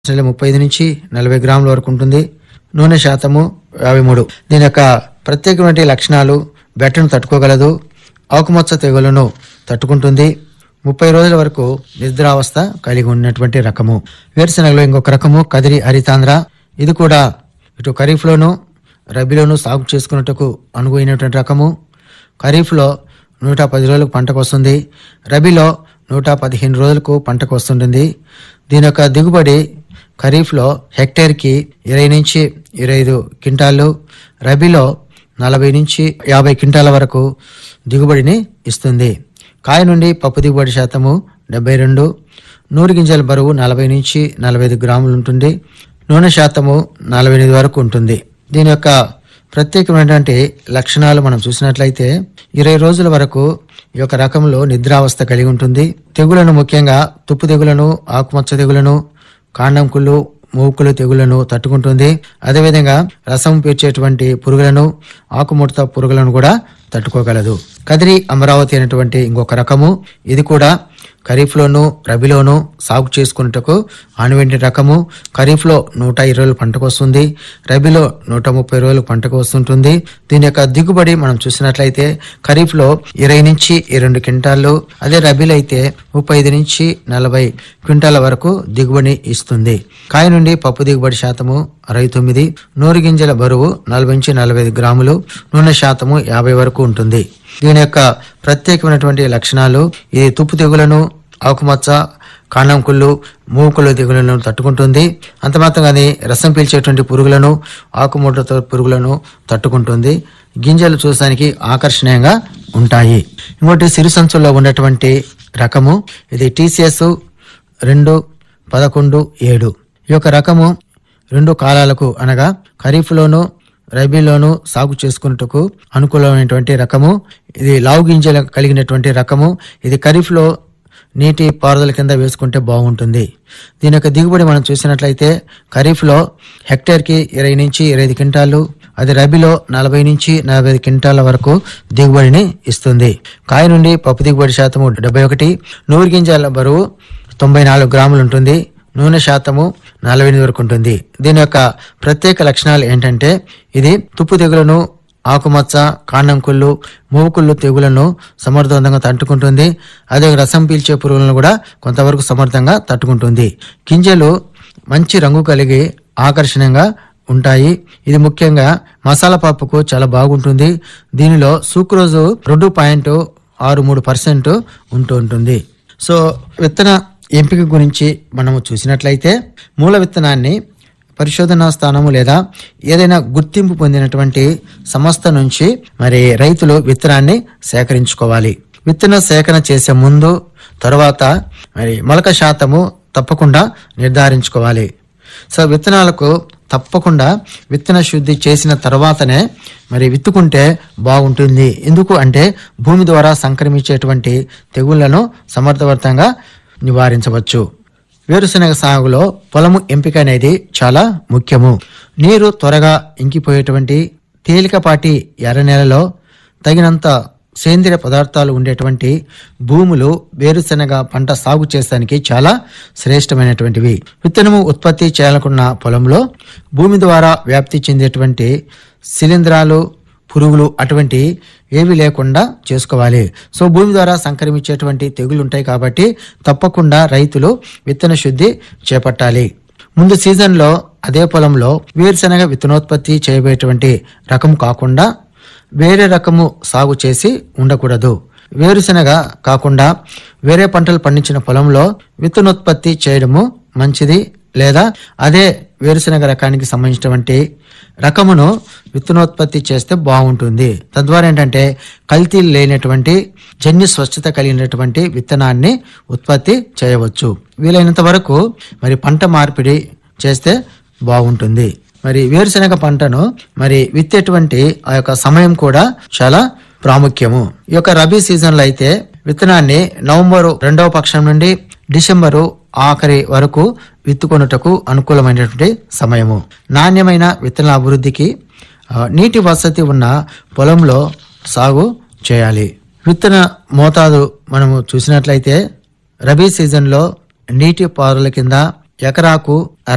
నెల ముప్పై ఐదు నుంచి నలభై గ్రాముల వరకు ఉంటుంది నూనె శాతము యాభై మూడు దీని యొక్క ప్రత్యేకమైన లక్షణాలు బెట్టను తట్టుకోగలదు ఆకుమచ్చ తెగులను తట్టుకుంటుంది ముప్పై రోజుల వరకు నిద్రావస్థ కలిగి ఉన్నటువంటి రకము వేరుశనగలో ఇంకొక రకము కదిరి హరితాంధ్ర ఇది కూడా ఇటు ఖరీఫ్లోను రబీలోను సాగు చేసుకున్నట్టుకు అనుగుణమైనటువంటి రకము ఖరీఫ్లో నూట పది రోజులకు పంటకు వస్తుంది రబీలో నూట పదిహేను రోజులకు పంటకు వస్తుంటుంది దీని యొక్క దిగుబడి ఖరీఫ్లో హెక్టేర్కి ఇరవై నుంచి ఇరవై ఐదు క్వింటాళ్ళు రబీలో నలభై నుంచి యాభై క్వింటాల వరకు దిగుబడిని ఇస్తుంది కాయ నుండి పప్పు దిగుబడి శాతము డెబ్బై రెండు నూరు గింజల బరువు నలభై నుంచి నలభై ఐదు గ్రాములు ఉంటుంది నూనె శాతము నలభై ఎనిమిది వరకు ఉంటుంది దీని యొక్క ప్రత్యేకమైనటువంటి లక్షణాలు మనం చూసినట్లయితే ఇరవై రోజుల వరకు ఈ యొక్క రకంలో నిద్రావస్థ కలిగి ఉంటుంది తెగులను ముఖ్యంగా తుప్పు తెగులను ఆకుమచ్చ తెగులను కాండం కుళ్ళు మూకులు తెగులను తట్టుకుంటుంది అదేవిధంగా రసం పీల్చేటువంటి పురుగులను ఆకుముడత పురుగులను కూడా తట్టుకోగలదు కదిరి అమరావతి అనేటువంటి ఇంకొక రకము ఇది కూడా ఖరీఫ్లోను రబీలోను సాగు చేసుకున్నట్టుకు ఆనువెంటి రకము ఖరీఫ్లో నూట ఇరవై రోజులు పంటకు వస్తుంది రబీలో నూట ముప్పై రోజులు పంటకు వస్తుంటుంది దీని యొక్క దిగుబడి మనం చూసినట్లయితే ఖరీఫ్లో ఇరవై నుంచి ఇరవై రెండు క్వింటాళ్ళు అదే రబీలో అయితే ముప్పై ఐదు నుంచి నలభై క్వింటాల వరకు దిగుబడి ఇస్తుంది కాయ నుండి పప్పు దిగుబడి శాతము అరవై తొమ్మిది నూరు గింజల బరువు నలభై నుంచి నలభై ఐదు గ్రాములు నూనె శాతము యాభై వరకు ఉంటుంది దీని యొక్క ప్రత్యేకమైనటువంటి లక్షణాలు ఇది తుప్పు తెగులను ఆకుమచ్చ కాండం కుళ్ళు మూకులు తెగులను తట్టుకుంటుంది అంత మాత్రంగానే రసం పీల్చేటువంటి పురుగులను ఆకుముడత పురుగులను తట్టుకుంటుంది గింజలు చూసానికి ఆకర్షణీయంగా ఉంటాయి ఇంకోటి సిరి సంచుల్లో ఉన్నటువంటి రకము ఇది టీసీఎస్ రెండు పదకొండు ఏడు ఈ యొక్క రకము రెండు కాలాలకు అనగా ఖరీఫ్లోను రబీలోను సాగు చేసుకున్నట్టుకు అనుకూలమైనటువంటి రకము ఇది లావు గింజలు కలిగినటువంటి రకము ఇది ఖరీఫ్లో నీటి పారుదల కింద వేసుకుంటే బాగుంటుంది దీని యొక్క దిగుబడి మనం చూసినట్లయితే ఖరీఫ్లో హెక్టేర్కి ఇరవై నుంచి ఇరవై ఐదు క్వింటాలు అది రబీలో నలభై నుంచి నలభై ఐదు క్వింటాల వరకు దిగుబడిని ఇస్తుంది కాయ నుండి పప్పు దిగుబడి శాతము డెబ్బై ఒకటి నూరు గింజల బరువు తొంభై నాలుగు గ్రాములు ఉంటుంది నూనె శాతము నలభై ఎనిమిది వరకు ఉంటుంది దీని యొక్క ప్రత్యేక లక్షణాలు ఏంటంటే ఇది తుప్పు తెగులను ఆకుమచ్చ కాండం కుళ్ళు మూకుళ్ళు తెగులను సమర్థవంతంగా తట్టుకుంటుంది అదే రసం పీల్చే పురుగులను కూడా కొంతవరకు సమర్థంగా తట్టుకుంటుంది గింజలు మంచి రంగు కలిగి ఆకర్షణీయంగా ఉంటాయి ఇది ముఖ్యంగా మసాలా పప్పుకు చాలా బాగుంటుంది దీనిలో సూక్రోజు రెండు పాయింట్ ఆరు మూడు పర్సెంట్ ఉంటూ ఉంటుంది సో విత్తన ఎంపిక గురించి మనము చూసినట్లయితే మూల విత్తనాన్ని పరిశోధనా స్థానము లేదా ఏదైనా గుర్తింపు పొందినటువంటి సంస్థ నుంచి మరి రైతులు విత్తనాన్ని సేకరించుకోవాలి విత్తన సేకరణ చేసే ముందు తర్వాత మరి మొలక శాతము తప్పకుండా నిర్ధారించుకోవాలి సో విత్తనాలకు తప్పకుండా విత్తన శుద్ధి చేసిన తర్వాతనే మరి విత్తుకుంటే బాగుంటుంది ఎందుకు అంటే భూమి ద్వారా సంక్రమించేటువంటి తెగుళ్లను సమర్థవంతంగా నివారించవచ్చు వేరుశనగ సాగులో పొలము ఎంపిక అనేది చాలా ముఖ్యము నీరు త్వరగా ఇంకిపోయేటువంటి తేలికపాటి ఎర్ర నేలలో తగినంత సేంద్రియ పదార్థాలు ఉండేటువంటి భూములు వేరుశనగ పంట సాగు చేసడానికి చాలా శ్రేష్టమైనటువంటివి విత్తనము ఉత్పత్తి చేయాలనుకున్న పొలంలో భూమి ద్వారా వ్యాప్తి చెందేటువంటి శిలీంధ్రాలు పురుగులు అటువంటి ఏవి లేకుండా చేసుకోవాలి సో భూమి ద్వారా సంక్రమించేటువంటి తెగులు ఉంటాయి కాబట్టి తప్పకుండా రైతులు విత్తన శుద్ధి చేపట్టాలి ముందు సీజన్లో అదే పొలంలో వేరుశనగ విత్తనోత్పత్తి చేయబోయేటువంటి రకం కాకుండా వేరే రకము సాగు చేసి ఉండకూడదు వేరుశనగ కాకుండా వేరే పంటలు పండించిన పొలంలో విత్తనోత్పత్తి చేయడము మంచిది లేదా అదే వేరుశనగ రకానికి సంబంధించినటువంటి రకమును విత్తనోత్పత్తి చేస్తే బాగుంటుంది తద్వారా ఏంటంటే కల్తీలు లేనటువంటి జన్యు స్వచ్ఛత కలిగినటువంటి విత్తనాన్ని ఉత్పత్తి చేయవచ్చు వీలైనంత వరకు మరి పంట మార్పిడి చేస్తే బాగుంటుంది మరి వేరుశనగ పంటను మరి విత్తేటువంటి ఆ యొక్క సమయం కూడా చాలా ప్రాముఖ్యము ఈ యొక్క రబీ సీజన్లో అయితే విత్తనాన్ని నవంబరు రెండవ పక్షం నుండి డిసెంబరు ఆఖరి వరకు విత్తుకొనుటకు అనుకూలమైనటువంటి సమయము నాణ్యమైన విత్తనాల అభివృద్ధికి ఆ, నీటి వసతి ఉన్న పొలంలో సాగు చేయాలి విత్తన మోతాదు మనము చూసినట్లయితే రబీ సీజన్లో నీటి పారుల కింద ఎకరాకు